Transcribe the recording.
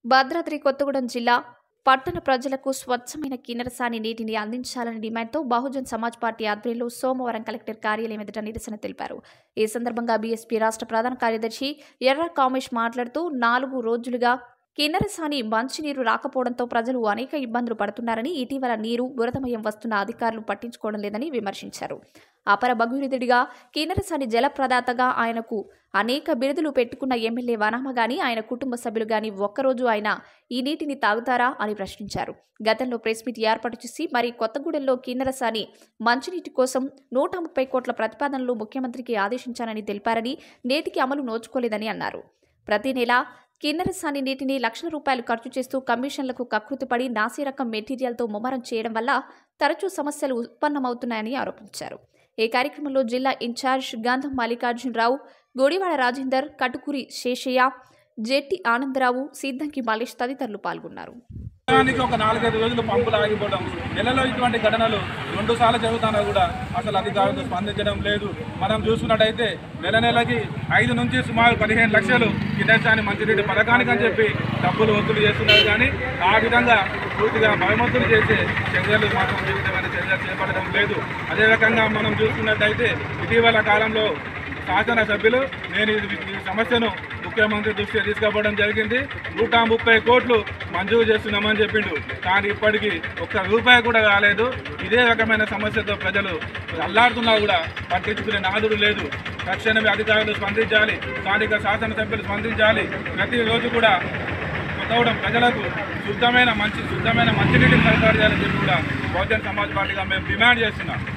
భద్రాద్రి కొత్తగూడెం జిల్లా పట్టణ ప్రజలకు స్వచ్ఛమైన కిన్నెరసాని నీటిని అందించాలని డిమాండ్తో బహుజన్ సమాజ్ పార్టీ ఆధ్వర్యంలో సోమవారం కలెక్టర్ కార్యాలయం ఎదుట నిరసన తెలిపారు ఈ సందర్భంగా బీఎస్పీ రాష్ట్ర ప్రధాన కార్యదర్శి ఎర్ర కామేష్ మాట్లాడుతూ నాలుగు రోజులుగా కిన్నెరసాని మంచినీరు రాకపోవడంతో ప్రజలు అనేక ఇబ్బందులు పడుతున్నారని ఇటీవల నీరు బురదమయం వస్తున్న అధికారులు పట్టించుకోవడం లేదని విమర్శించారు అపర భగీరథుడిగా కిన్నెరసాని జలప్రదాతగా ఆయనకు అనేక బిరుదులు పెట్టుకున్న ఎమ్మెల్యే వనామ గాని ఆయన కుటుంబ సభ్యులు గాని ఒక్కరోజు ఆయన ఈ నీటిని తాగుతారా అని ప్రశ్నించారు గతంలో ప్రెస్ మీట్ ఏర్పాటు చేసి మరి కొత్తగూడెంలో కిన్నెరసాని మంచినీటి కోసం నూట ముప్పై కోట్ల ప్రతిపాదనలు ముఖ్యమంత్రికి ఆదేశించానని తెలిపారని నేటికి అమలు నోచుకోలేదని అన్నారు ప్రతి నెల కిన్నెరసాని నీటిని లక్షల రూపాయలు ఖర్చు చేస్తూ కమిషన్లకు కకృతిపడి నాసిరకం మెటీరియల్తో ముమ్మరం చేయడం వల్ల తరచూ సమస్యలు ఉత్పన్నమవుతున్నాయని ఆరోపించారు ఈ కార్యక్రమంలో జిల్లా ఇన్ఛార్జ్ గంధం మల్లికార్జునరావు గోడివాడ రాజేందర్ కటుకురి శేషయ్య జెట్టి ఆనందరావు సిద్దంకి మల్లేష్ తదితరులు పాల్గొన్నారు సమయానికి ఒక నాలుగైదు రోజులు పంపులు ఆగిపోవడం నెలలో ఇటువంటి ఘటనలు రెండు సార్లు జరుగుతున్నా కూడా అసలు అధికారులు స్పందించడం లేదు మనం చూసుకున్నట్టయితే నెల నెలకి ఐదు నుంచి సుమారు పదిహేను లక్షలు కిన్నెసాని మంచినీటి పథకానికి అని చెప్పి డబ్బులు వసూలు చేస్తున్నారు కానీ ఆ విధంగా పూర్తిగా భయమంతులు చేసే చర్యలు మాత్రం ఏ విధమైన చర్యలు చేపట్టడం లేదు అదే రకంగా మనం చూసుకున్నట్టయితే ఇటీవల కాలంలో శాసనసభ్యులు నేను ఇది- ఈ సమస్యను ముఖ్యమంత్రి దృష్టికి తీసుకుపోవడం జరిగింది నూట ముప్పై కోట్లు మంజూరు చేస్తున్నామని చెప్పిండు కానీ ఇప్పటికీ ఒక్క రూపాయి కూడా రాలేదు ఇదే రకమైన సమస్యతో ప్రజలు అల్లాడుతున్నా కూడా పట్టించుకునే నాదుడు లేదు తక్షణమే అధికారులు స్పందించాలి స్థానిక శాసనసభ్యులు స్పందించాలి ప్రతిరోజు కూడా కొత్తగూడెం ప్రజలకు శుద్ధమైన మంచి శుద్ధమైన మంచినీటిని సరఫరా చేయాలని చెప్పి కూడా బహుజన్ సమాజ్ పార్టీగా మేము డిమాండ్ చేస్తున్నాం